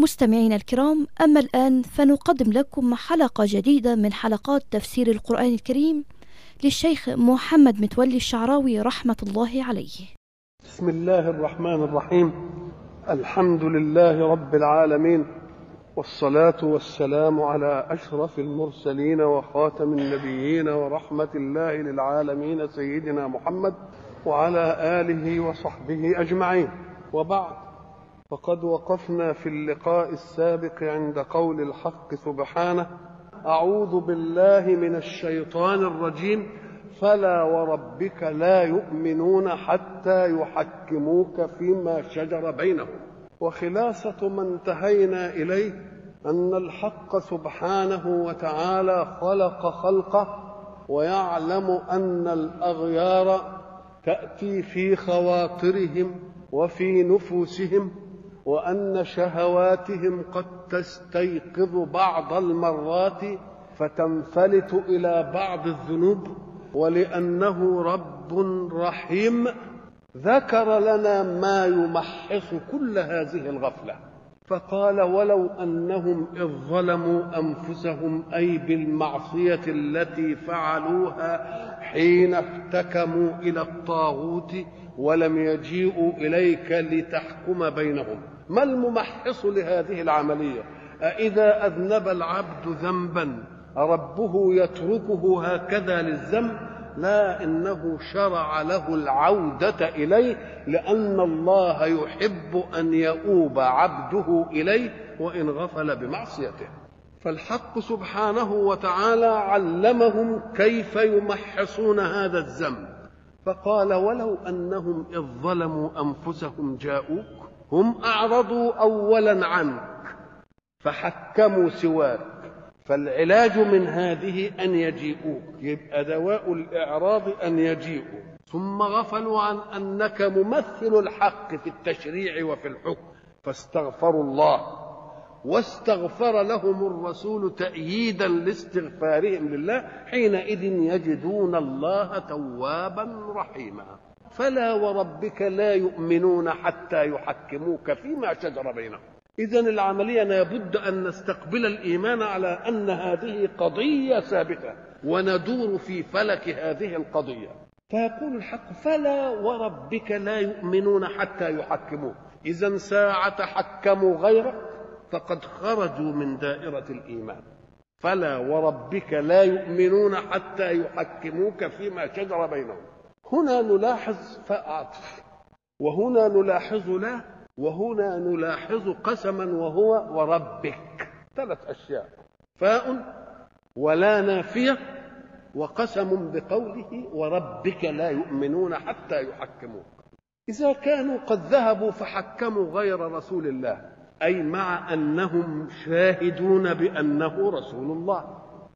مستمعينا الكرام أما الآن فنقدم لكم حلقة جديدة من حلقات تفسير القرآن الكريم للشيخ محمد متولي الشعراوي رحمة الله عليه بسم الله الرحمن الرحيم الحمد لله رب العالمين والصلاة والسلام على أشرف المرسلين وخاتم النبيين ورحمة الله للعالمين سيدنا محمد وعلى آله وصحبه أجمعين وبعد فقد وقفنا في اللقاء السابق عند قول الحق سبحانه أعوذ بالله من الشيطان الرجيم فلا وربك لا يؤمنون حتى يحكموك فيما شجر بينهم وخلاصة ما انتهينا إليه أن الحق سبحانه وتعالى خلق خلقه ويعلم أن الأغيار تأتي في خواطرهم وفي نفوسهم وأن شهواتهم قد تستيقظ بعض المرات فتنفلت إلى بعض الذنوب ولأنه رب رحيم ذكر لنا ما يمحص كل هذه الغفلة فقال ولو أنهم إذ ظلموا أنفسهم أي بالمعصية التي فعلوها حين احتكموا إلى الطاغوت ولم يجيئوا إليك لتحكم بينهم ما الممحص لهذه العملية أإذا أذنب العبد ذنبا ربه يتركه هكذا للذنب لا انه شرع له العوده اليه لان الله يحب ان يؤوب عبده اليه وان غفل بمعصيته فالحق سبحانه وتعالى علمهم كيف يمحصون هذا الذنب فقال ولو انهم اذ ظلموا انفسهم جاءوك هم اعرضوا اولا عنك فحكموا سواك فالعلاج من هذه أن يجيئوك يبقى دواء الإعراض أن يجيئوا ثم غفلوا عن أنك ممثل الحق في التشريع وفي الحكم فاستغفروا الله واستغفر لهم الرسول تأييدا لاستغفارهم لله حينئذ يجدون الله توابا رحيما فلا وربك لا يؤمنون حتى يحكموك فيما شجر بينهم إذا العملية لابد أن نستقبل الإيمان على أن هذه قضية ثابتة وندور في فلك هذه القضية فيقول الحق فلا وربك لا يؤمنون حتى يحكموك إذا ساعة حكموا غيرك فقد خرجوا من دائرة الإيمان فلا وربك لا يؤمنون حتى يحكموك فيما شجر بينهم هنا نلاحظ فأعطف وهنا نلاحظ لا وهنا نلاحظ قسما وهو وربك ثلاث أشياء فاء ولا نافية وقسم بقوله وربك لا يؤمنون حتى يحكموك إذا كانوا قد ذهبوا فحكموا غير رسول الله أي مع أنهم شاهدون بأنه رسول الله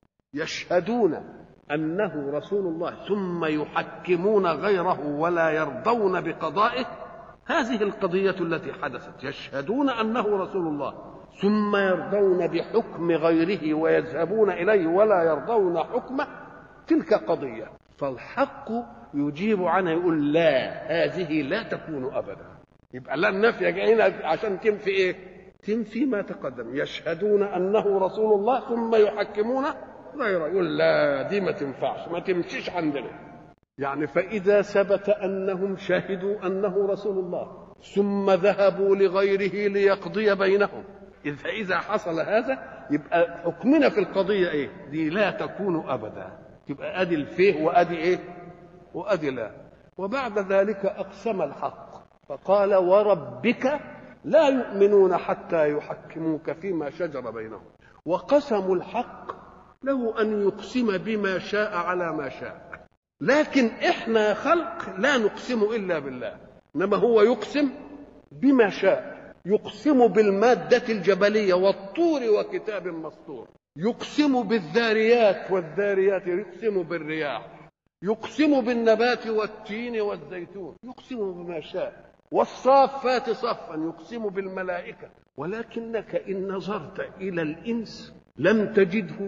يشهدون أنه رسول الله ثم يحكمون غيره ولا يرضون بقضائه هذه القضية التي حدثت يشهدون أنه رسول الله ثم يرضون بحكم غيره ويذهبون إليه ولا يرضون حكمه تلك قضية فالحق يجيب عنها يقول لا هذه لا تكون أبدا يبقى لا النفي جايين عشان تنفي إيه تنفي ما تقدم يشهدون أنه رسول الله ثم يحكمون غيره يقول لا دي ما تنفعش ما تمشيش عندنا يعني فإذا ثبت أنهم شهدوا أنه رسول الله ثم ذهبوا لغيره ليقضي بينهم إذا إذا حصل هذا يبقى حكمنا في القضية إيه؟ دي لا تكون أبدا يبقى أدي الفيه وأدي إيه؟ وأدي لا وبعد ذلك أقسم الحق فقال وربك لا يؤمنون حتى يحكموك فيما شجر بينهم وقسموا الحق له أن يقسم بما شاء على ما شاء لكن احنا خلق لا نقسم الا بالله انما هو يقسم بما شاء يقسم بالماده الجبليه والطور وكتاب مسطور يقسم بالذاريات والذاريات يقسم بالرياح يقسم بالنبات والتين والزيتون يقسم بما شاء والصافات صفا يقسم بالملائكه ولكنك ان نظرت الى الانس لم تجده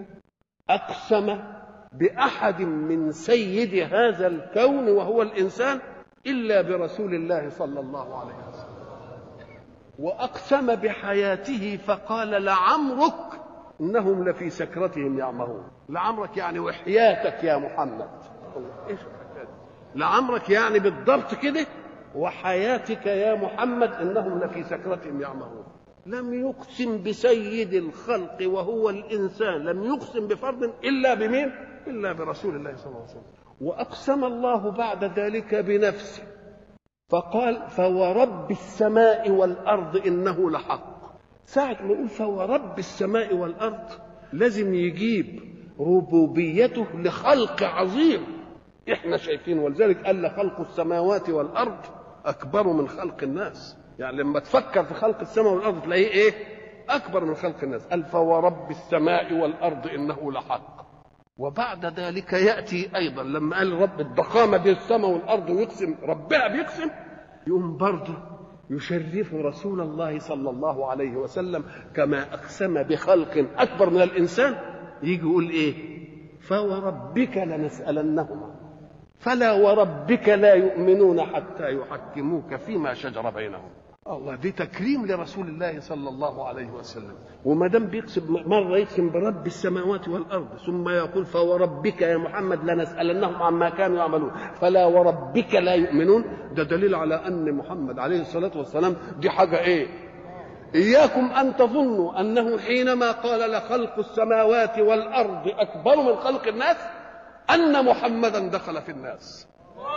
اقسم باحد من سيد هذا الكون وهو الانسان الا برسول الله صلى الله عليه وسلم وأقسم بحياته فقال لعمرك إنهم لفي سكرتهم يعمهون لعمرك يعني وحياتك يا محمد إيش لعمرك يعني بالضبط كده وحياتك يا محمد إنهم لفي سكرتهم يعمهون لم يقسم بسيد الخلق وهو الإنسان لم يقسم بفرد إلا بمين إلا برسول الله صلى الله عليه وسلم وأقسم الله بعد ذلك بنفسه فقال فورب السماء والأرض إنه لحق ساعة ما يقول فورب السماء والأرض لازم يجيب ربوبيته لخلق عظيم احنا شايفين ولذلك قال لخلق السماوات والأرض أكبر من خلق الناس يعني لما تفكر في خلق السماء والأرض تلاقيه إيه أكبر من خلق الناس قال فورب السماء والأرض إنه لحق وبعد ذلك ياتي ايضا لما قال رب الضخامه دي السماء والارض ويقسم ربها بيقسم يقوم برضه يشرف رسول الله صلى الله عليه وسلم كما اقسم بخلق اكبر من الانسان يجي يقول ايه فوربك لنسالنهم فلا وربك لا يؤمنون حتى يحكموك فيما شجر بينهم الله دي تكريم لرسول الله صلى الله عليه وسلم وما دام بيقسم مره يقسم برب السماوات والارض ثم يقول فوربك يا محمد لنسالنهم عما كانوا يعملون فلا وربك لا يؤمنون ده دليل على ان محمد عليه الصلاه والسلام دي حاجه ايه اياكم ان تظنوا انه حينما قال لخلق السماوات والارض اكبر من خلق الناس ان محمدا دخل في الناس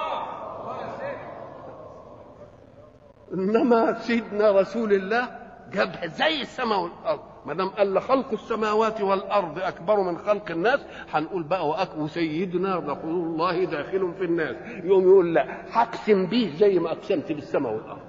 انما سيدنا رسول الله جابها زي السماء والارض ما دام قال خلق السماوات والارض اكبر من خلق الناس هنقول بقى وأك وسيدنا رسول الله داخل في الناس يقوم يقول لا هقسم به زي ما اقسمت بالسماء والارض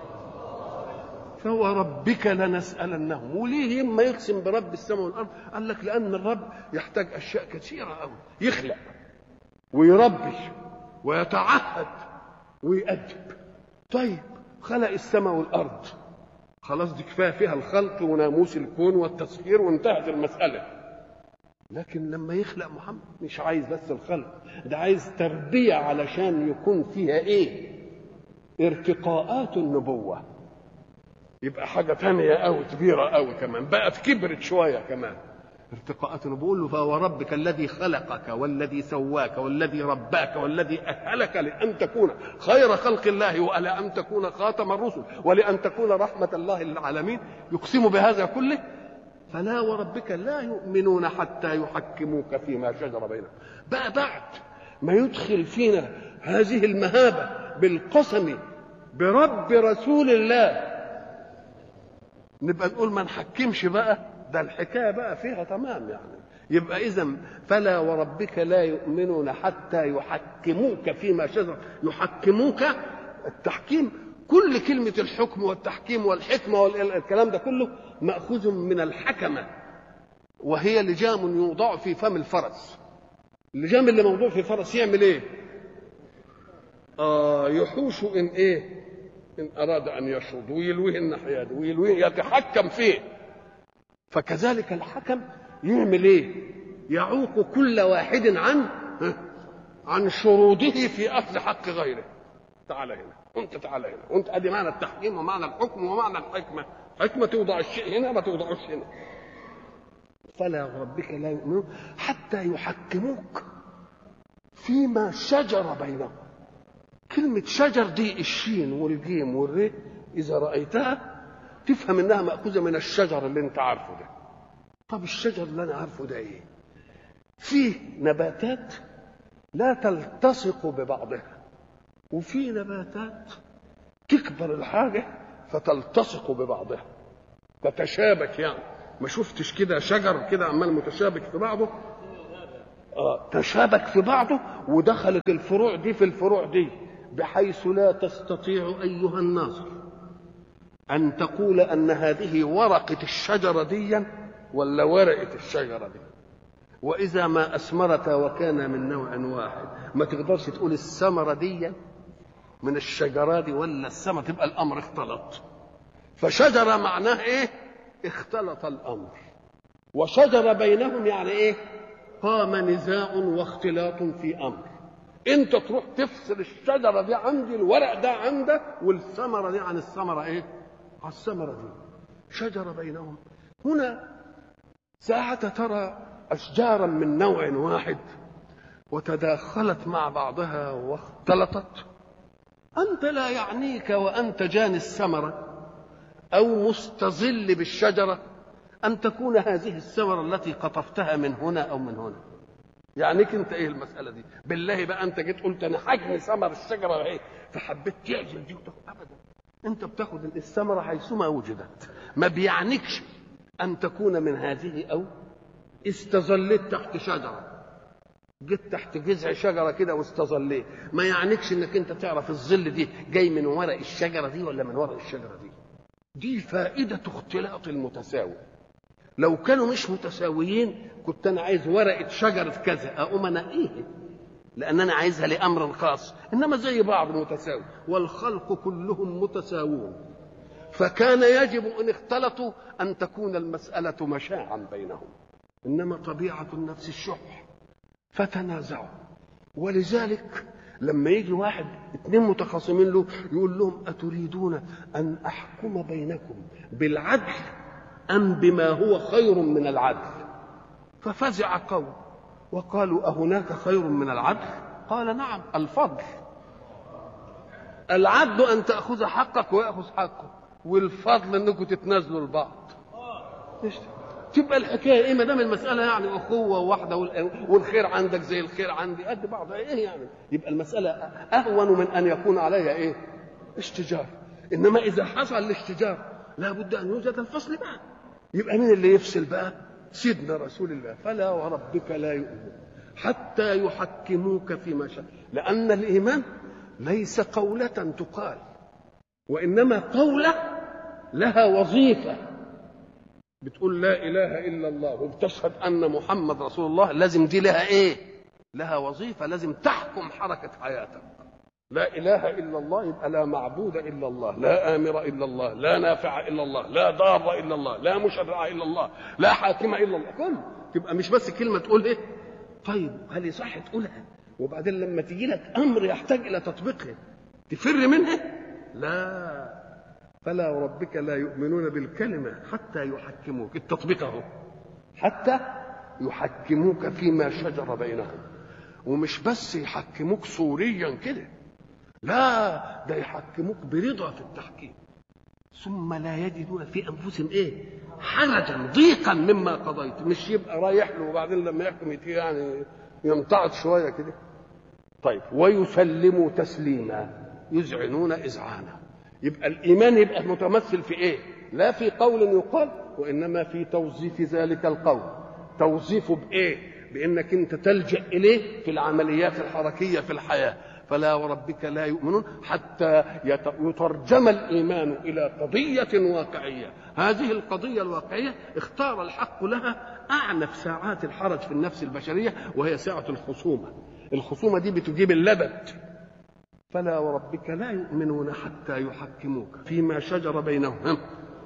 فوربك لنسألنهم وليه اما يقسم برب السماء والارض قال لك لان الرب يحتاج اشياء كثيره قوي يخلق ويربي ويتعهد ويأدب طيب خلق السماء والارض خلاص دي كفايه فيها الخلق وناموس الكون والتسخير وانتهت المساله لكن لما يخلق محمد مش عايز بس الخلق ده عايز تربيه علشان يكون فيها ايه ارتقاءات النبوه يبقى حاجه تانية قوي كبيره قوي كمان بقت كبرت شويه كمان ارتقاءات بقول له فهو ربك الذي خلقك والذي سواك والذي رباك والذي أهلك لأن تكون خير خلق الله ولأن تكون خاتم الرسل ولأن تكون رحمة الله للعالمين يقسم بهذا كله فلا وربك لا يؤمنون حتى يحكموك فيما شجر بينهم بقى بعد ما يدخل فينا هذه المهابة بالقسم برب رسول الله نبقى نقول ما نحكمش بقى ده الحكايه بقى فيها تمام يعني يبقى اذا فلا وربك لا يؤمنون حتى يحكموك فيما شجر يحكموك التحكيم كل كلمة الحكم والتحكيم والحكمة والكلام ده كله مأخوذ من الحكمة وهي لجام يوضع في فم الفرس اللجام اللي موضوع في الفرس يعمل ايه؟ آه يحوش ان ايه؟ ان اراد ان يشرد ويلويه الناحيه دي ويلويه يتحكم فيه فكذلك الحكم يعمل ايه يعوق كل واحد عن عن شروطه في اخذ حق غيره تعال هنا وانت تعال هنا وانت ادي معنى التحكيم ومعنى الحكم ومعنى الحكمه حكمه توضع الشيء هنا ما توضعوش هنا فلا ربك لا يؤمنون حتى يحكموك فيما شجر بينهم كلمة شجر دي الشين والجيم والري إذا رأيتها تفهم انها ماخوذه من الشجر اللي انت عارفه ده طب الشجر اللي انا عارفه ده ايه فيه نباتات لا تلتصق ببعضها وفي نباتات تكبر الحاجه فتلتصق ببعضها تتشابك يعني ما شفتش كده شجر كده عمال متشابك في بعضه آه تشابك في بعضه ودخلت الفروع دي في الفروع دي بحيث لا تستطيع ايها الناظر أن تقول أن هذه ورقة الشجرة دي ولا ورقة الشجرة دي وإذا ما أثمرت وكان من نوع واحد ما تقدرش تقول الثمرة دي من الشجرة دي ولا الثمرة تبقى الأمر اختلط فشجرة معناه إيه اختلط الأمر وشجرة بينهم يعني إيه قام نزاع واختلاط في أمر انت تروح تفصل الشجره دي عندي الورق ده عندك والثمره دي عن الثمره ايه على الثمرة دي شجرة بينهم هنا ساعة ترى أشجارا من نوع واحد وتداخلت مع بعضها واختلطت أنت لا يعنيك وأنت جاني الثمرة أو مستظل بالشجرة أن تكون هذه الثمرة التي قطفتها من هنا أو من هنا يعنيك أنت إيه المسألة دي بالله بقى أنت جيت قلت أنا حجم ثمر الشجرة إيه فحبيت تعزل دي وتاخد أبدا أنت بتاخد الثمرة حيثما وجدت ما بيعنيكش أن تكون من هذه أو استظليت تحت شجرة جيت تحت جذع شجره كده واستظليت ما يعنيكش انك انت تعرف الظل دي جاي من ورق الشجره دي ولا من ورق الشجره دي دي فائده اختلاط المتساوي لو كانوا مش متساويين كنت انا عايز ورقه شجره كذا اقوم انقيها لان انا عايزها لامر خاص انما زي بعض متساوي والخلق كلهم متساوون فكان يجب ان اختلطوا ان تكون المساله مشاعا بينهم انما طبيعه النفس الشح فتنازعوا ولذلك لما يجي واحد اثنين متخاصمين له يقول لهم أتريدون أن أحكم بينكم بالعدل أم بما هو خير من العدل ففزع قوم وقالوا أهناك خير من العدل قال نعم الفضل العدل أن تأخذ حقك ويأخذ حقه والفضل أنكم تتنازلوا لبعض تبقى الحكايه ايه ما دام المساله يعني اخوه واحده والخير عندك زي الخير عندي قد بعض ايه يعني يبقى المساله اهون من ان يكون عليها ايه اشتجار انما اذا حصل الاشتجار لابد ان يوجد الفصل بقى يبقى مين اللي يفصل بقى سيدنا رسول الله فلا وربك لا يؤمن حتى يحكموك فيما شاء لان الايمان ليس قوله تقال وانما قوله لها وظيفه بتقول لا اله الا الله وبتشهد ان محمد رسول الله لازم دي لها ايه لها وظيفه لازم تحكم حركه حياتك لا اله الا الله يبقى لا معبود الا الله لا امر الا الله لا نافع الا الله لا ضار الا الله لا مشرع الا الله لا حاكم الا الله كل تبقى مش بس كلمه تقول ايه طيب هل يصح تقولها وبعدين لما تيجي لك امر يحتاج الى تطبيقه تفر منها لا فلا وربك لا يؤمنون بالكلمة حتى يحكموك التطبيق اهو حتى يحكموك فيما شجر بينهم ومش بس يحكموك صوريا كده لا ده يحكموك برضا في التحكيم ثم لا يجدون في انفسهم ايه حرجا ضيقا مما قضيت مش يبقى رايح له وبعدين لما يحكم يعني يمتعض شويه كده طيب ويسلموا تسليما يذعنون اذعانا يبقى الايمان يبقى متمثل في ايه لا في قول يقال وانما في توظيف ذلك القول توظيفه بايه بانك انت تلجا اليه في العمليات الحركيه في الحياه فلا وربك لا يؤمنون حتى يترجم الايمان الى قضيه واقعيه هذه القضيه الواقعيه اختار الحق لها اعنف ساعات الحرج في النفس البشريه وهي ساعه الخصومه الخصومه دي بتجيب اللبد فلا وربك لا يؤمنون حتى يحكموك فيما شجر بينهم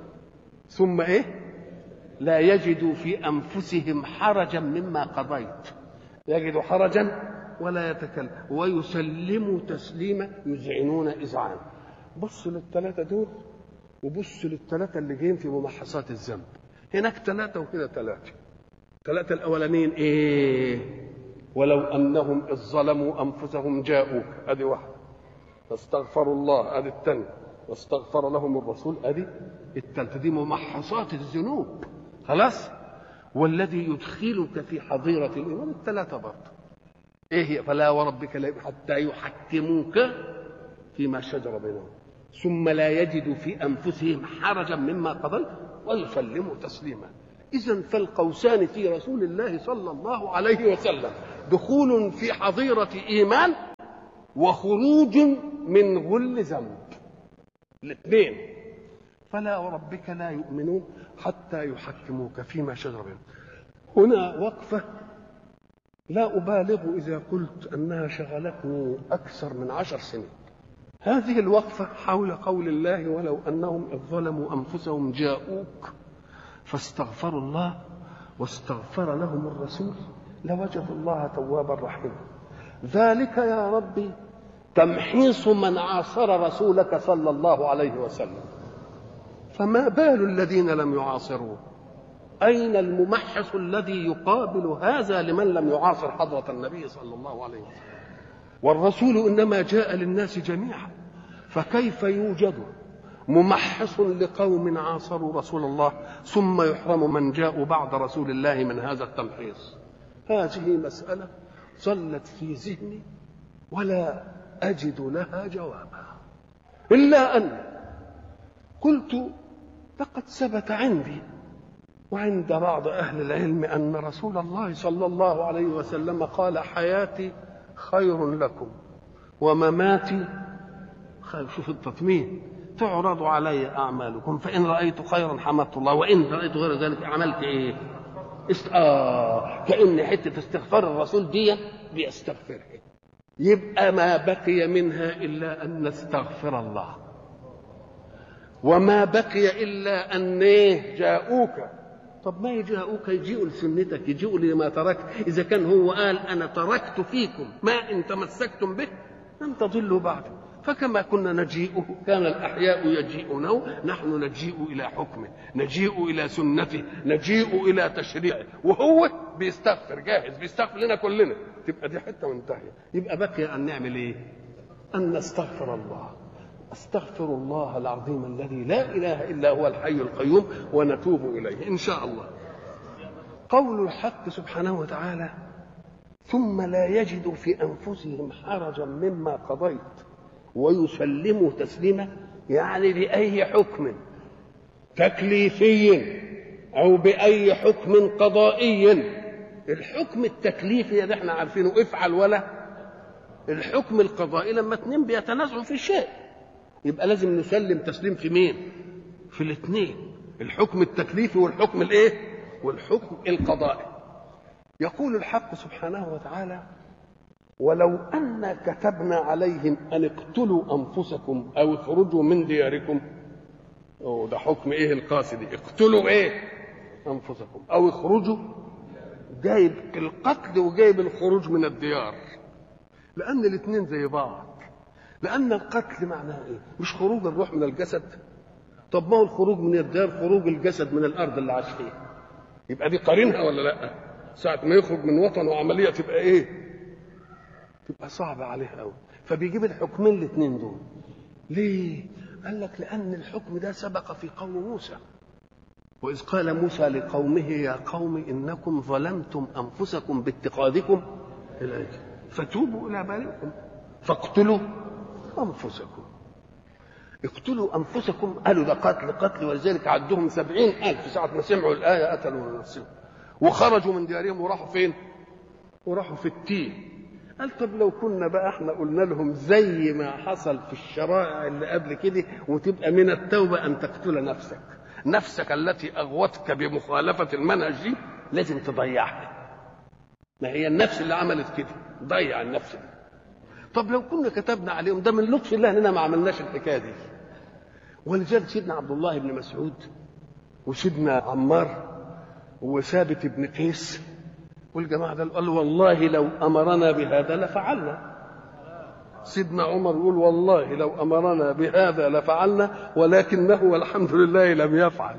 ثم ايه لا يجدوا في انفسهم حرجا مما قضيت يجدوا حرجا ولا يتكلم ويسلموا تسليما يذعنون اذعان بص للثلاثه دول وبص للثلاثه اللي جايين في ممحصات الذنب هناك ثلاثه وهنا ثلاثه ثلاثه الاولانيين ايه ولو انهم اذ ظلموا انفسهم جاءوك ادي واحده فاستغفروا الله ادي الثانيه واستغفر لهم الرسول ادي الثالثه دي ممحصات الذنوب خلاص والذي يدخلك في حظيرة الإيمان الثلاثة برضه إيه هي فلا وربك لا حتى يحكموك فيما شجر بينهم ثم لا يجدوا في أنفسهم حرجا مما قضيت ويسلموا تسليما إذا فالقوسان في رسول الله صلى الله عليه وسلم دخول في حظيرة إيمان وخروج من غل ذنب الاثنين فلا وربك لا يؤمنون حتى يحكموك فيما شجر بينهم هنا وقفة لا أبالغ إذا قلت أنها شغلتني أكثر من عشر سنين هذه الوقفة حول قول الله ولو أنهم إذ ظلموا أنفسهم جاءوك فاستغفروا الله واستغفر لهم الرسول لوجدوا الله توابا رحيما ذلك يا ربي تمحيص من عاصر رسولك صلى الله عليه وسلم فما بال الذين لم يعاصروه أين الممحص الذي يقابل هذا لمن لم يعاصر حضرة النبي صلى الله عليه وسلم والرسول إنما جاء للناس جميعا فكيف يوجد ممحص لقوم عاصروا رسول الله ثم يحرم من جاء بعد رسول الله من هذا التمحيص هذه مسألة ظلت في ذهني ولا أجد لها جوابا إلا أن قلت لقد ثبت عندي وعند بعض أهل العلم أن رسول الله صلى الله عليه وسلم قال حياتي خير لكم ومماتي خير شوف التطمين تعرض علي أعمالكم فإن رأيت خيرا حمدت الله وإن رأيت غير ذلك عملت إيه است... آه كأن حتة استغفار الرسول دي بيستغفرها يبقى ما بقي منها إلا أن نستغفر الله وما بقي إلا أن إيه جاءوك طب ما يجاءوك يجيئوا لسنتك يجيئوا لما تركت إذا كان هو قال أنا تركت فيكم ما إن تمسكتم به لن تضلوا بعده فكما كنا نجيئه كان الأحياء يجيئونه نحن نجيء إلى حكمه نجيء إلى سنته نجيء إلى تشريعه وهو بيستغفر جاهز بيستغفر لنا كلنا تبقى دي حتة منتهية يبقى بقي أن نعمل إيه أن نستغفر الله استغفر الله العظيم الذي لا اله الا هو الحي القيوم ونتوب اليه ان شاء الله قول الحق سبحانه وتعالى ثم لا يجدوا في انفسهم حرجا مما قضيت ويسلموا تسليما يعني باي حكم تكليفي او باي حكم قضائي الحكم التكليفي اللي احنا عارفينه افعل ولا الحكم القضائي لما اتنين بيتنازعوا في شيء يبقى لازم نسلم تسليم في مين في الاثنين الحكم التكليفي والحكم الايه والحكم القضائي يقول الحق سبحانه وتعالى ولو أن كتبنا عليهم أن اقتلوا أنفسكم أو اخرجوا من دياركم أوه ده حكم إيه القاسي اقتلوا إيه أنفسكم أو اخرجوا جايب القتل وجايب الخروج من الديار لأن الاثنين زي بعض لأن القتل معناه إيه؟ مش خروج الروح من الجسد طب ما هو الخروج من الدار خروج الجسد من الأرض اللي عاش فيها يبقى دي قارنها ولا لا ساعة ما يخرج من وطنه عملية تبقى إيه تبقى صعبة عليه قوي فبيجيب الحكمين الاثنين دول ليه قال لك لأن الحكم ده سبق في قوم موسى وإذ قال موسى لقومه يا قوم إنكم ظلمتم أنفسكم باتخاذكم العجل فتوبوا إلى بارئكم فاقتلوا أنفسكم اقتلوا أنفسكم قالوا ده قتل قتل ولذلك عدهم سبعين ألف ساعة ما سمعوا الآية قتلوا نفسهم وخرجوا من ديارهم وراحوا فين وراحوا في التين قال طب لو كنا بقى احنا قلنا لهم زي ما حصل في الشرائع اللي قبل كده وتبقى من التوبة أن تقتل نفسك نفسك التي أغوتك بمخالفة المنهج دي لازم تضيعها ما هي النفس اللي عملت كده ضيع النفس دي طب لو كنا كتبنا عليهم ده من لطف الله اننا ما عملناش الحكايه دي ولذلك سيدنا عبد الله بن مسعود وسيدنا عمار وثابت بن قيس والجماعه ده قالوا والله لو امرنا بهذا لفعلنا سيدنا عمر يقول والله لو امرنا بهذا لفعلنا ولكنه والحمد لله لم يفعل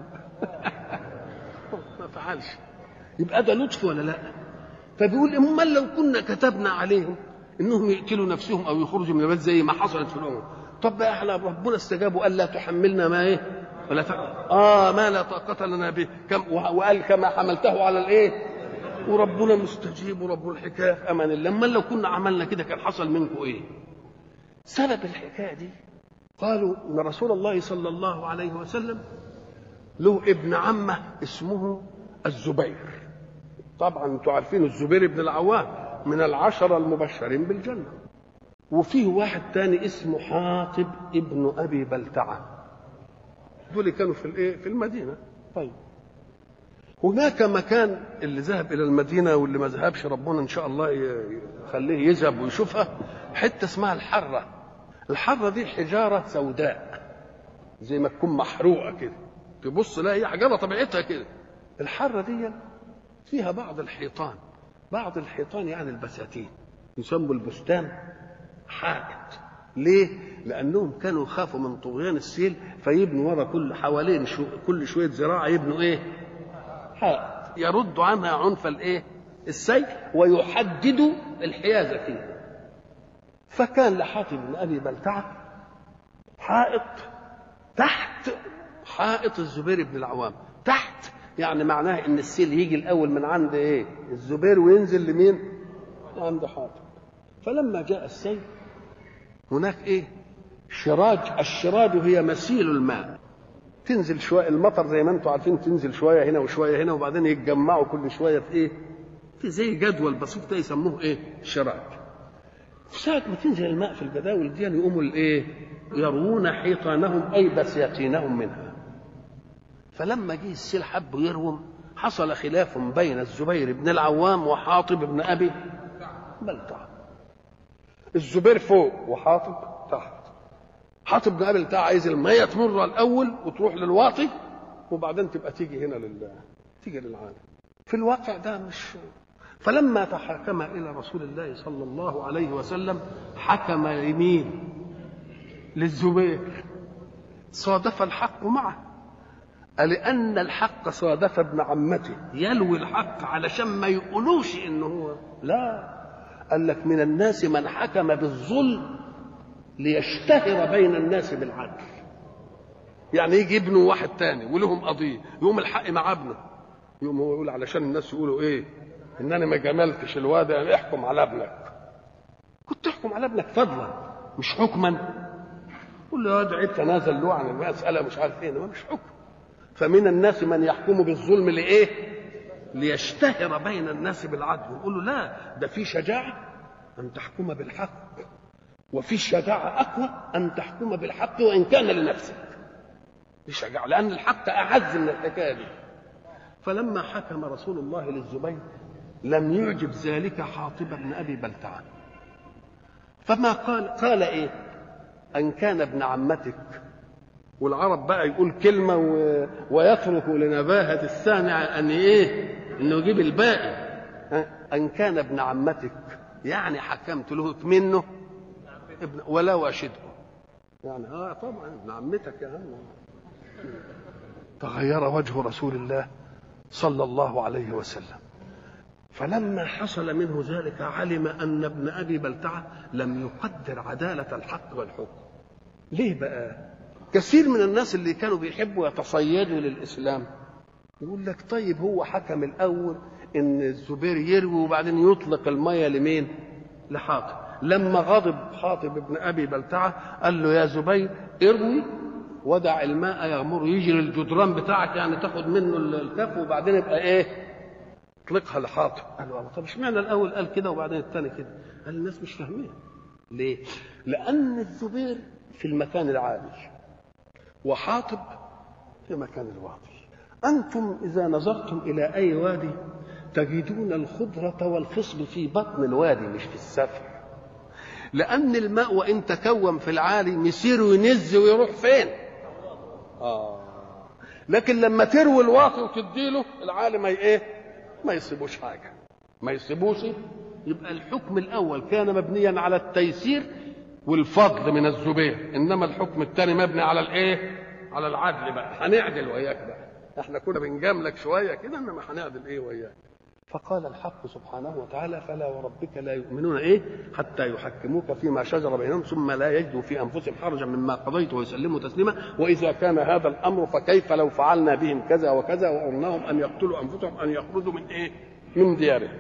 ما فعلش يبقى ده لطف ولا لا فبيقول امال لو كنا كتبنا عليهم انهم يقتلوا نفسهم او يخرجوا من البلد زي ما حصلت في الامم طب احنا ربنا استجاب وقال لا تحملنا ما ايه ولا ف... اه ما لا طاقه لنا به كم وقال كما حملته على الايه وربنا مستجيب ورب الحكايه في امان الله اما لو كنا عملنا كده كان حصل منكم ايه سبب الحكايه دي قالوا ان رسول الله صلى الله عليه وسلم له ابن عمه اسمه الزبير طبعا انتم عارفين الزبير بن العوام من العشرة المبشرين بالجنة وفيه واحد تاني اسمه حاطب ابن أبي بلتعة دول كانوا في الايه في المدينة طيب هناك مكان اللي ذهب إلى المدينة واللي ما ذهبش ربنا إن شاء الله يخليه يذهب ويشوفها حتة اسمها الحرة الحرة دي حجارة سوداء زي ما تكون محروقة كده تبص لا هي حجارة طبيعتها كده الحرة دي فيها بعض الحيطان بعض الحيطان يعني البساتين يسموا البستان حائط ليه؟ لانهم كانوا يخافوا من طغيان السيل فيبنوا ورا كل حوالين شو كل شويه زراعه يبنوا ايه حائط يرد عنها عنف الايه السيل ويحددوا الحيازه فيه فكان لحاتم بن ابي بلتعه حائط تحت حائط الزبير بن العوام تحت يعني معناه ان السيل يجي الاول من عند ايه الزبير وينزل لمين عند حاتم فلما جاء السيل هناك ايه شراج الشراج هي مسيل الماء تنزل شويه المطر زي ما انتم عارفين تنزل شويه هنا وشويه هنا وبعدين يتجمعوا كل شويه في ايه في زي جدول بسيط ده يسموه ايه شراج في ساعة ما تنزل الماء في الجداول دي يقوموا الايه يروون حيطانهم اي بساتينهم منها فلما جه السيل حب يروم حصل خلاف بين الزبير بن العوام وحاطب بن ابي بلتع الزبير فوق وحاطب تحت حاطب بن ابي بلتع عايز الميه تمر الاول وتروح للواطي وبعدين تبقى تيجي هنا لل تيجي للعالم في الواقع ده مش فلما تحاكم الى رسول الله صلى الله عليه وسلم حكم يمين للزبير صادف الحق معه لأن الحق صادف ابن عمته يلوي الحق علشان ما يقولوش إن هو لا قال لك من الناس من حكم بالظلم ليشتهر بين الناس بالعدل يعني يجي ابنه واحد تاني ولهم قضية يقوم الحق مع ابنه يقوم هو يقول علشان الناس يقولوا ايه ان انا ما جملتش الواد يعني احكم على ابنك كنت تحكم على ابنك فضلا مش حكما قول له يا واد عيب تنازل له عن المسألة مش عارف ايه ما مش حكم فمن الناس من يحكم بالظلم لايه ليشتهر بين الناس بالعدل يقول له لا ده في شجاعه ان تحكم بالحق وفي شجاعه اقوى ان تحكم بالحق وان كان لنفسك دي شجاعه لان الحق اعز من الحكايه دي فلما حكم رسول الله للزبير لم يعجب ذلك حاطب بن ابي بلتعه فما قال قال ايه ان كان ابن عمتك والعرب بقى يقول كلمة و... ويترك لنباهة السامع أن إيه؟ إنه يجيب الباقي ها؟ أن كان ابن عمتك يعني حكمت له منه ابن ولا أشده يعني اه طبعا ابن عمتك يا عم تغير وجه رسول الله صلى الله عليه وسلم فلما حصل منه ذلك علم ان ابن ابي بلتعه لم يقدر عداله الحق والحكم ليه بقى كثير من الناس اللي كانوا بيحبوا يتصيدوا للاسلام يقول لك طيب هو حكم الاول ان الزبير يروي وبعدين يطلق الميه لمين لحاطب لما غضب حاطب ابن ابي بلتعه قال له يا زبير اروي ودع الماء يغمر يجري الجدران بتاعك يعني تاخد منه الكف وبعدين يبقى ايه اطلقها لحاطب قال له طب اشمعنى الاول قال كده وبعدين الثاني كده قال الناس مش فاهمين ليه لان الزبير في المكان العالي وحاطب في مكان الواطي أنتم إذا نظرتم إلى أي وادي تجدون الخضرة والخصب في بطن الوادي مش في السفل لأن الماء وإن تكون في العالي مسيره ينز ويروح فين آه. لكن لما تروي الواطي وتديله العالي ما ايه ما يصيبوش حاجة ما يصيبوش يبقى الحكم الأول كان مبنيا على التيسير والفضل من الزبير انما الحكم الثاني مبني على الايه على العدل بقى هنعدل وياك بقى احنا كنا بنجاملك شويه كده انما هنعدل ايه وياك فقال الحق سبحانه وتعالى فلا وربك لا يؤمنون ايه حتى يحكموك فيما شجر بينهم ثم لا يجدوا في انفسهم حرجا مما قضيت ويسلموا تسليما واذا كان هذا الامر فكيف لو فعلنا بهم كذا وكذا وامرناهم ان يقتلوا انفسهم ان يخرجوا من ايه من ديارهم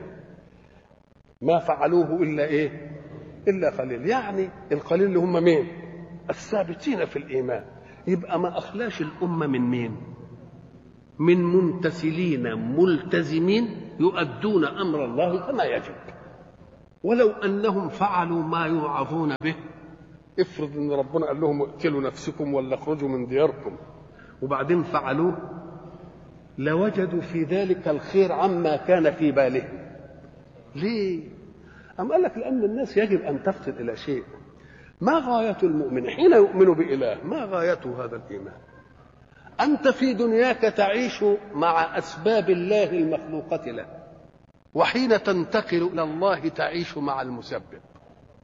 ما فعلوه الا ايه الا قليل يعني القليل اللي هم مين الثابتين في الايمان يبقى ما اخلاش الامه من مين من منتسلين ملتزمين يؤدون امر الله كما يجب ولو انهم فعلوا ما يوعظون به افرض ان ربنا قال لهم اقتلوا نفسكم ولا اخرجوا من دياركم وبعدين فعلوه لوجدوا في ذلك الخير عما كان في بالهم ليه أم قال لك لأن الناس يجب أن تفطن إلى شيء ما غاية المؤمن حين يؤمن بإله ما غايته هذا الإيمان أنت في دنياك تعيش مع أسباب الله المخلوقة له وحين تنتقل إلى الله تعيش مع المسبب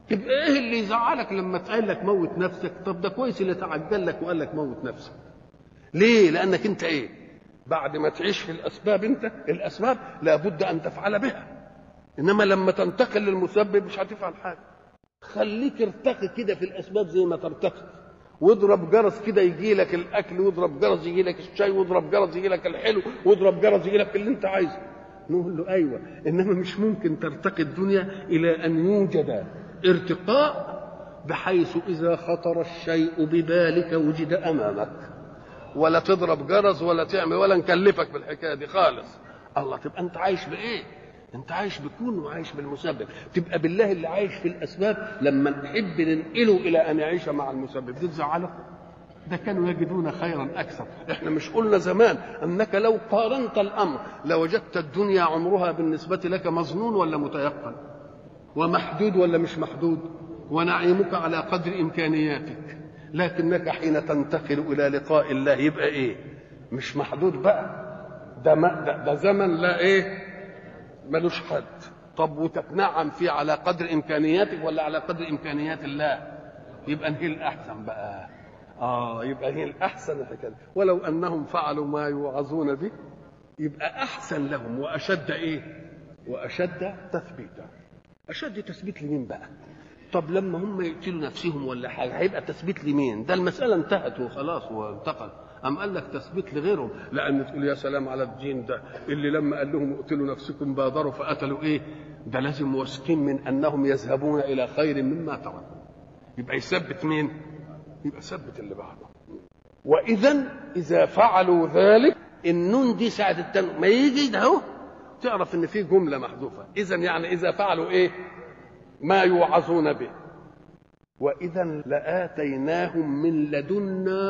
تبقى ايه اللي يزعلك لما تقال لك موت نفسك طب ده كويس اللي تعجل لك وقال لك موت نفسك ليه لانك انت ايه بعد ما تعيش في الاسباب انت الاسباب لابد ان تفعل بها انما لما تنتقل للمسبب مش هتفعل حاجه خليك ارتقي كده في الاسباب زي ما ترتقي واضرب جرس كده يجي لك الاكل واضرب جرس يجي لك الشاي واضرب جرس يجي لك الحلو واضرب جرس يجي لك اللي انت عايزه نقول له ايوه انما مش ممكن ترتقي الدنيا الى ان يوجد ارتقاء بحيث اذا خطر الشيء ببالك وجد امامك ولا تضرب جرس ولا تعمل ولا نكلفك بالحكايه دي خالص الله تبقى انت عايش بايه انت عايش بكون وعايش بالمسبب تبقى بالله اللي عايش في الاسباب لما نحب ننقله الى ان يعيش مع المسبب دي تزعله ده كانوا يجدون خيرا اكثر احنا مش قلنا زمان انك لو قارنت الامر لوجدت الدنيا عمرها بالنسبه لك مظنون ولا متيقن ومحدود ولا مش محدود ونعيمك على قدر امكانياتك لكنك حين تنتقل الى لقاء الله يبقى ايه مش محدود بقى ده, ما ده, ده زمن لا ايه ملوش حد طب وتتنعم فيه على قدر امكانياتك ولا على قدر امكانيات الله يبقى هي الاحسن بقى اه يبقى هي الاحسن الحكايه ولو انهم فعلوا ما يوعظون به يبقى احسن لهم واشد ايه واشد تثبيتا اشد تثبيت لمين بقى طب لما هم يقتلوا نفسهم ولا حاجه هيبقى تثبيت لمين ده المساله انتهت وخلاص وانتقل أم قال لك تثبيت لغيرهم لأن تقول يا سلام على الدين ده اللي لما قال لهم اقتلوا نفسكم بادروا فقتلوا إيه ده لازم واثقين من أنهم يذهبون إلى خير مما تركوا يبقى يثبت مين يبقى ثبت اللي بعده وإذا إذا فعلوا ذلك النون دي ساعة التن ما يجي ده اهو تعرف إن في جملة محذوفة إذا يعني إذا فعلوا إيه ما يوعظون به وإذا لآتيناهم من لدنا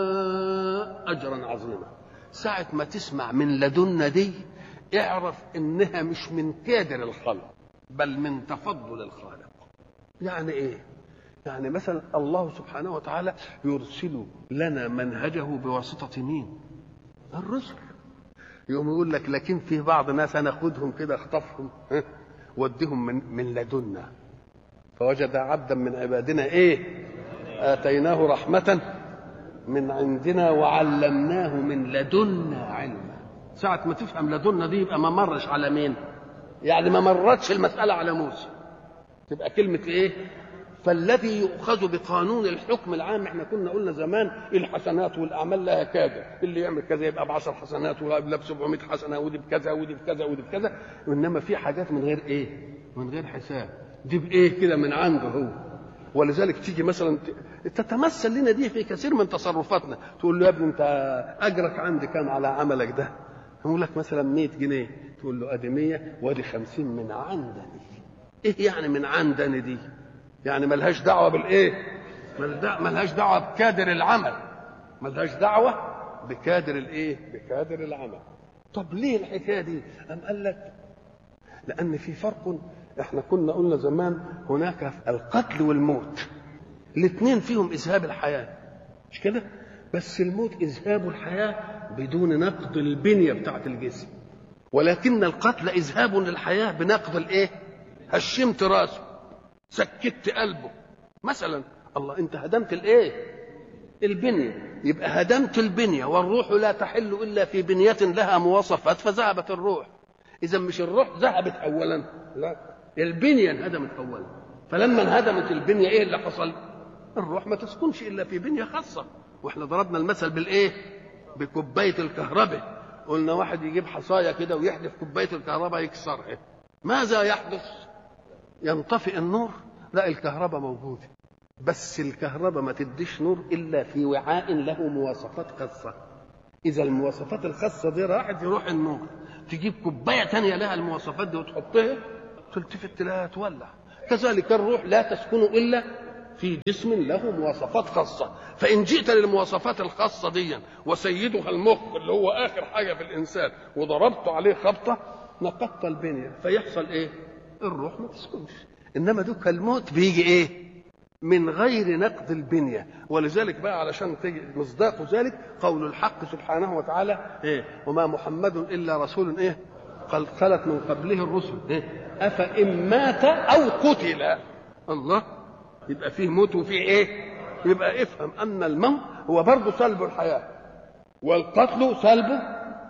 أجرا عظيما ساعة ما تسمع من لدنا دي اعرف إنها مش من كادر الخلق بل من تفضل الخالق يعني إيه يعني مثلا الله سبحانه وتعالى يرسل لنا منهجه بواسطة مين الرسل يقوم يقول لك لكن في بعض ناس هناخدهم كده اخطفهم وديهم من من لدنا فوجد عبدا من عبادنا ايه اتيناه رحمه من عندنا وعلمناه من لدنا علما ساعة ما تفهم لدنا دي يبقى ما مرش على مين يعني ما مرتش المسألة على موسى تبقى كلمة ايه فالذي يؤخذ بقانون الحكم العام احنا كنا قلنا زمان الحسنات والاعمال لها كذا اللي يعمل كذا يبقى ب 10 حسنات ولا ب 700 حسنه ودي بكذا ودي بكذا ودي بكذا انما في حاجات من غير ايه من غير حساب دي بايه كده من عنده هو ولذلك تيجي مثلا تتمثل لنا دي في كثير من تصرفاتنا تقول له يا ابني انت اجرك عندي كام على عملك ده يقول لك مثلا 100 جنيه تقول له ادي 100 وادي 50 من عندني ايه يعني من عندني دي يعني ملهاش دعوه بالايه ملهاش دعوه بكادر العمل ملهاش دعوه بكادر الايه بكادر العمل طب ليه الحكايه دي ام قال لك لان في فرق احنا كنا قلنا زمان هناك القتل والموت الاثنين فيهم اذهاب الحياه مش كده بس الموت اذهاب الحياه بدون نقض البنيه بتاعه الجسم ولكن القتل اذهاب للحياه بنقض الايه هشمت راسه سكت قلبه مثلا الله انت هدمت الايه البنيه يبقى هدمت البنيه والروح لا تحل الا في بنيه لها مواصفات فذهبت الروح اذا مش الروح ذهبت اولا لا البنيه انهدمت اولا فلما انهدمت البنيه ايه اللي حصل الروح ما تسكنش الا في بنيه خاصه واحنا ضربنا المثل بالايه بكوبايه الكهرباء قلنا واحد يجيب حصايه كده ويحدف كوبايه الكهرباء يكسرها ماذا يحدث ينطفئ النور لا الكهرباء موجوده بس الكهرباء ما تديش نور الا في وعاء له مواصفات خاصه اذا المواصفات الخاصه دي راحت يروح النور تجيب كوبايه تانية لها المواصفات دي وتحطها تلتفت تلاقيها تولع كذلك الروح لا تسكن الا في جسم له مواصفات خاصه فان جئت للمواصفات الخاصه دي وسيدها المخ اللي هو اخر حاجه في الانسان وضربت عليه خبطه نقضت البنيه فيحصل ايه الروح ما تسكنش انما دوك الموت بيجي ايه من غير نقد البنية ولذلك بقى علشان تجي مصداق ذلك قول الحق سبحانه وتعالى إيه؟ وما محمد إلا رسول إيه قد خلت من قبله الرسل إيه؟ أفإن مات أو قتل الله يبقى فيه موت وفيه ايه يبقى افهم ان الموت هو برضه سلب الحياه والقتل سلبه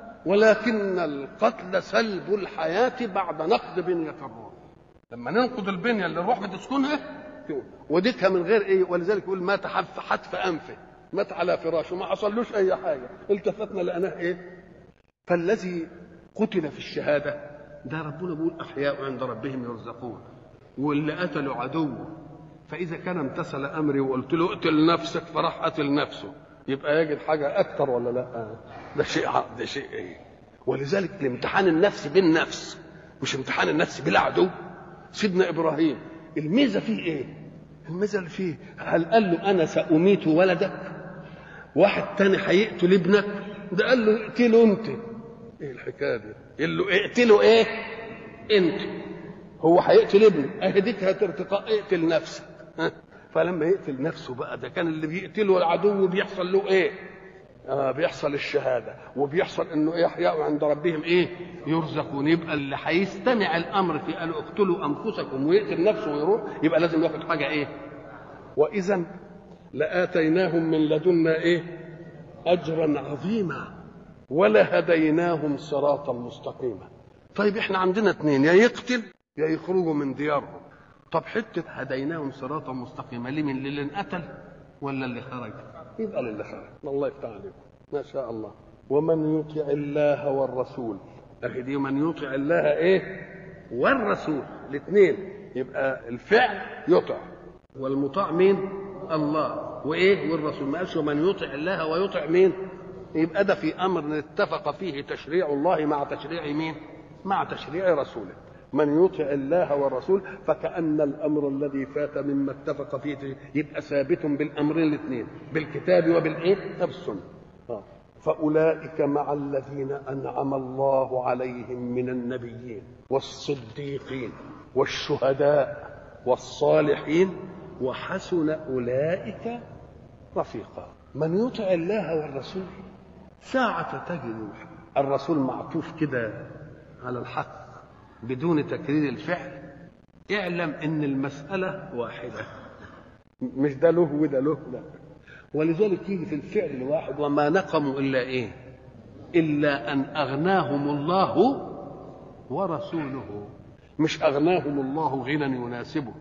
ولكن القتل سلب الحياه بعد نقد بنيه الروح لما ننقض البنيه اللي الروح بتسكنها وديكها من غير ايه ولذلك يقول مات حتف حتف انفه مات على فراشه ما حصلوش اي حاجه التفتنا لقناه ايه فالذي قتل في الشهاده ده ربنا بيقول احياء عند ربهم يرزقون واللي قتلوا عدوه فاذا كان امتثل امري وقلت له اقتل نفسك فراح قتل نفسه يبقى يجد حاجه اكثر ولا لا ده شيء ده شيء ايه ولذلك الامتحان النفسي بالنفس مش امتحان النفس بالعدو سيدنا ابراهيم الميزه فيه ايه الميزه اللي فيه هل قال له انا ساميت ولدك واحد تاني هيقتل ابنك ده قال له اقتله انت ايه الحكايه دي قال له اقتله ايه انت هو هيقتل ابنه اهديك هترتقاء اقتل نفسك ها؟ فلما يقتل نفسه بقى ده كان اللي بيقتله العدو بيحصل له ايه آه بيحصل الشهادة وبيحصل انه يحيى عند ربهم ايه يرزقون يبقى اللي هيستمع الامر في قالوا اقتلوا انفسكم ويقتل نفسه ويروح يبقى لازم ياخد حاجة ايه واذا لاتيناهم من لدنا ايه اجرا عظيما ولهديناهم صراطا مستقيما طيب احنا عندنا اثنين يا يقتل يا يخرجوا من ديارهم طب حته هديناهم صراطا مستقيما ليه من اللي انقتل ولا اللي خرج يبقى للي خرج الله يفتح عليكم ما شاء الله ومن يطع الله والرسول اهي دي من يطع الله ايه والرسول الاثنين يبقى الفعل يطع والمطاع مين الله وايه والرسول ما قالش ومن يطع الله ويطع مين يبقى ده في امر اتفق فيه تشريع الله مع تشريع مين مع تشريع رسوله من يطع الله والرسول فكأن الأمر الذي فات مما اتفق فيه يبقى ثابت بالأمرين الاثنين بالكتاب وبالإيه؟ بالسنة آه. فأولئك مع الذين أنعم الله عليهم من النبيين والصديقين والشهداء والصالحين وحسن أولئك رفيقا من يطع الله والرسول ساعة تجد الرسول معطوف كده على الحق بدون تكرير الفعل اعلم ان المسألة واحدة مش ده له وده له لا ولذلك يجي في الفعل الواحد وما نقموا إلا إيه إلا أن أغناهم الله ورسوله مش أغناهم الله غنى يناسبه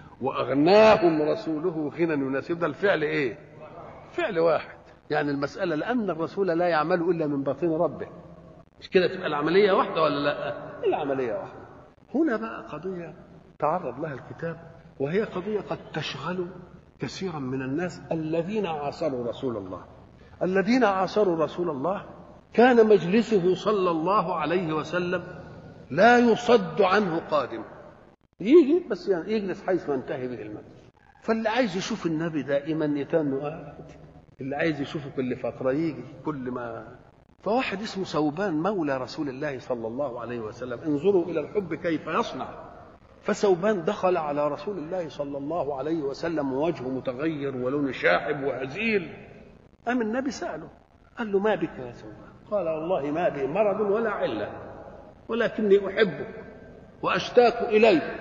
وأغناهم رسوله غنى يناسبه ده الفعل إيه فعل واحد يعني المسألة لأن الرسول لا يعمل إلا من باطن ربه مش كده تبقى العملية واحدة ولا لا العملية واحدة هنا بقى قضية تعرض لها الكتاب وهي قضية قد تشغل كثيرا من الناس الذين عاصروا رسول الله الذين عاصروا رسول الله كان مجلسه صلى الله عليه وسلم لا يصد عنه قادم يجي بس يعني يجلس حيث ما انتهي به المجلس فاللي عايز يشوف النبي دائما يتنه قاعد اللي عايز يشوفه كل فترة يجي كل ما فواحد اسمه ثوبان مولى رسول الله صلى الله عليه وسلم انظروا إلى الحب كيف يصنع فثوبان دخل على رسول الله صلى الله عليه وسلم ووجهه متغير ولون شاحب وهزيل قام النبي سأله قال له ما بك يا ثوبان قال والله ما بي مرض ولا علة ولكني أحبك وأشتاق إليك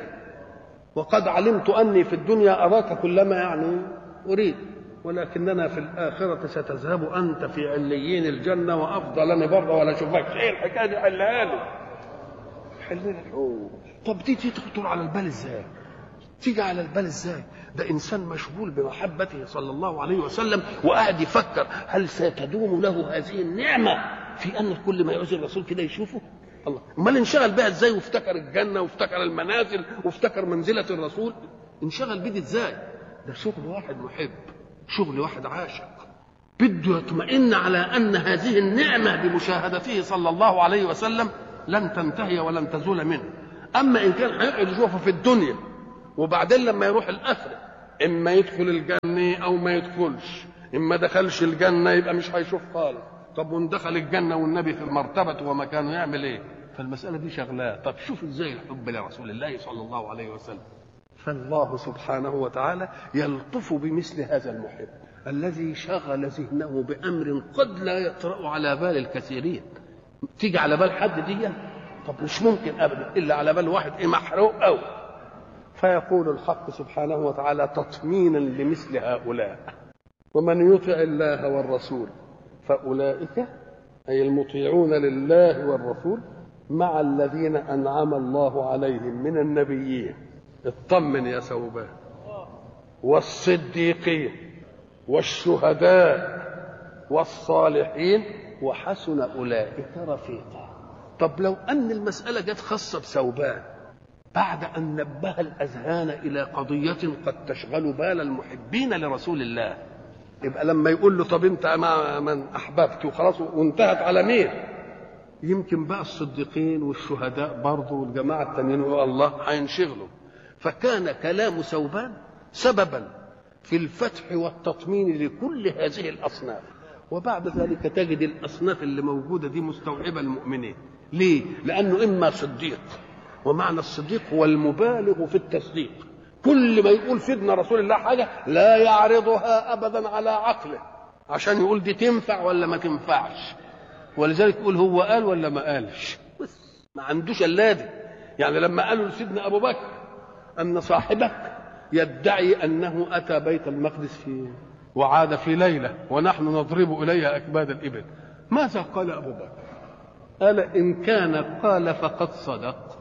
وقد علمت أني في الدنيا أراك كلما يعني أريد ولكننا في الآخرة ستذهب أنت في عليين الجنة وأفضل أنا بره ولا أشوفك إيه الحكاية دي حلها لي حلها لي طب دي دي تخطر على البال إزاي؟ تيجي على البال إزاي؟ ده إنسان مشغول بمحبته صلى الله عليه وسلم وقاعد يفكر هل ستدوم له هذه النعمة في أن كل ما يعوز الرسول كده يشوفه؟ الله امال انشغل بها ازاي وافتكر الجنه وافتكر المنازل وافتكر منزله الرسول انشغل بيه ازاي ده شغل واحد محب شغل واحد عاشق بده يطمئن على ان هذه النعمه بمشاهدته صلى الله عليه وسلم لن تنتهي ولن تزول منه اما ان كان هيقعد يشوفه في الدنيا وبعدين لما يروح الاخره اما يدخل الجنه او ما يدخلش اما دخلش الجنه يبقى مش هيشوف خالص طب وان دخل الجنه والنبي في مرتبته ومكانه يعمل ايه فالمساله دي شغلاه طب شوف ازاي الحب لرسول الله صلى الله عليه وسلم فالله سبحانه وتعالى يلطف بمثل هذا المحب الذي شغل ذهنه بامر قد لا يطرا على بال الكثيرين تيجي على بال حد دي طب مش ممكن ابدا الا على بال واحد ايه محروق قوي فيقول الحق سبحانه وتعالى تطمينا لمثل هؤلاء ومن يطع الله والرسول فأولئك أي المطيعون لله والرسول مع الذين أنعم الله عليهم من النبيين اطمن يا ثوبان والصديقين والشهداء والصالحين وحسن أولئك رفيقا طب لو أن المسألة جت خاصة بثوبان بعد أن نبه الأذهان إلى قضية قد تشغل بال المحبين لرسول الله يبقى لما يقول له طب أنت مع من أحببت وخلاص وانتهت على مين يمكن بقى الصديقين والشهداء برضه والجماعة التانيين يقولوا الله هينشغلوا فكان كلام ثوبان سببا في الفتح والتطمين لكل هذه الأصناف وبعد ذلك تجد الأصناف اللي موجودة دي مستوعبة المؤمنين ليه؟ لأنه إما صديق ومعنى الصديق هو المبالغ في التصديق كل ما يقول سيدنا رسول الله حاجة لا يعرضها أبدا على عقله عشان يقول دي تنفع ولا ما تنفعش ولذلك يقول هو قال ولا ما قالش بس ما عندوش الا دي يعني لما قالوا لسيدنا ابو بكر ان صاحبك يدعي انه اتى بيت المقدس في وعاد في ليله ونحن نضرب اليها اكباد الابل ماذا قال ابو بكر قال ان كان قال فقد صدق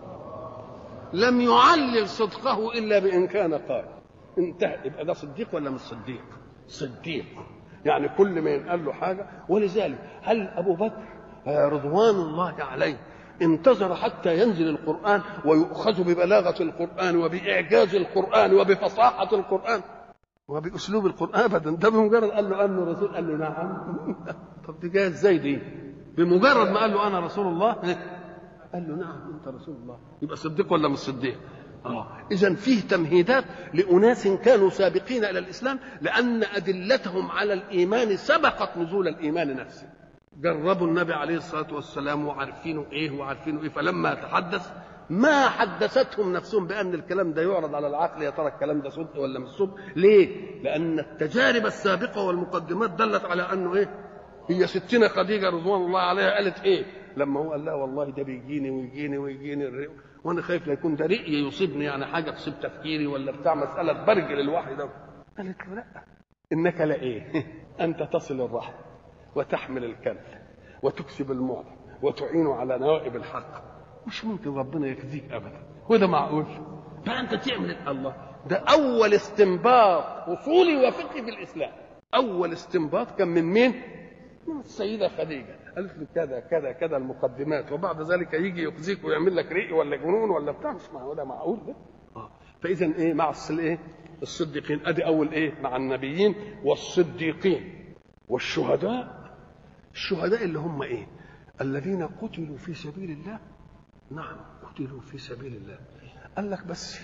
لم يعلل صدقه الا بان كان قال انتهى يبقى ده صديق ولا مش صديق صديق يعني كل ما ينقال له حاجه ولذلك هل ابو بكر رضوان الله عليه انتظر حتى ينزل القرآن ويؤخذ ببلاغة القرآن وبإعجاز القرآن وبفصاحة القرآن وبأسلوب القرآن أبدا ده بمجرد قال له أنه رسول قال له نعم طب دي جايه ازاي دي؟ بمجرد ما قال له أنا رسول الله قال له نعم أنت رسول الله يبقى صديق ولا مش صديق؟ آه. إذا فيه تمهيدات لأناس كانوا سابقين إلى الإسلام لأن أدلتهم على الإيمان سبقت نزول الإيمان نفسه جربوا النبي عليه الصلاة والسلام وعارفينه إيه وعارفينه إيه فلما تحدث ما حدثتهم نفسهم بأن الكلام ده يعرض على العقل يا ترى الكلام ده صدق ولا مش صدق ليه؟ لأن التجارب السابقة والمقدمات دلت على أنه إيه؟ هي ستنا خديجة رضوان الله عليها قالت إيه؟ لما هو قال لا والله ده بيجيني ويجيني ويجيني الرئ وانا خايف لا يكون ده رئي يصيبني يعني حاجه تصيب تفكيري ولا بتاع مساله برجل الوحي ده قالت له لا انك لا ايه انت تصل الرحم وتحمل الكلب وتكسب المعطي وتعين على نوائب الحق مش ممكن ربنا يخزيك ابدا وده معقول فانت تعمل الله ده اول استنباط اصولي وفقهي في الاسلام اول استنباط كان من مين من السيده خديجه قالت له كذا كذا كذا المقدمات وبعد ذلك يجي يخزيك ويعمل لك ريق ولا جنون ولا بتاع مش معقول ده معقول ده اه فاذا ايه مع الايه الصديقين ادي اول ايه مع النبيين والصديقين والشهداء الشهداء اللي هم ايه الذين قتلوا في سبيل الله نعم قتلوا في سبيل الله قال لك بس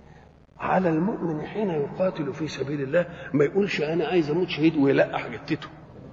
على المؤمن حين يقاتل في سبيل الله ما يقولش انا عايز اموت شهيد ويلقح جتته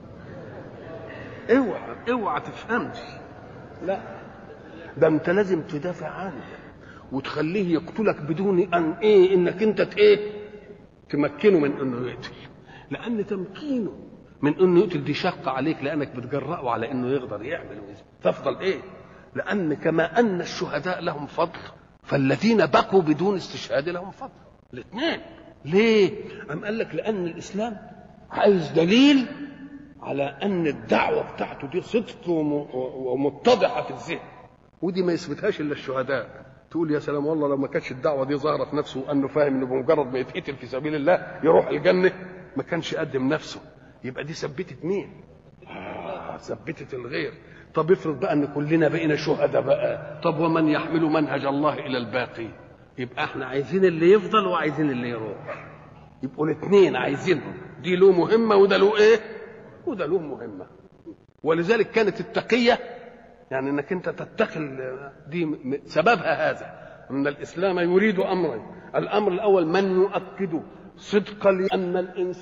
اوعى اوعى تفهمش لا ده انت لازم تدافع عنه وتخليه يقتلك بدون ان ايه انك انت ايه تمكنه من انه يقتل لان تمكينه من انه يقتل دي شقه عليك لانك بتجرأه على انه يقدر يعمل ويزم. تفضل ايه لان كما ان الشهداء لهم فضل فالذين بقوا بدون استشهاد لهم فضل الاثنين ليه ام قال لك لان الاسلام عايز دليل على ان الدعوه بتاعته دي صدق ومتضحه في الذهن ودي ما يثبتهاش الا الشهداء تقول يا سلام والله لو ما كانتش الدعوه دي ظاهره في نفسه وانه فاهم انه بمجرد ما يتقتل في سبيل الله يروح الجنه ما كانش يقدم نفسه يبقى دي ثبتت مين؟ آه ثبتت الغير طب افرض بقى ان كلنا بقينا شهداء بقى طب ومن يحمل منهج الله الى الباقي يبقى احنا عايزين اللي يفضل وعايزين اللي يروح يبقوا الاثنين عايزينهم دي له مهمه وده له ايه؟ وده له مهمة ولذلك كانت التقية يعني انك انت تتقي دي سببها هذا ان الاسلام يريد امرين الامر الاول من يؤكد صدق لان الانسان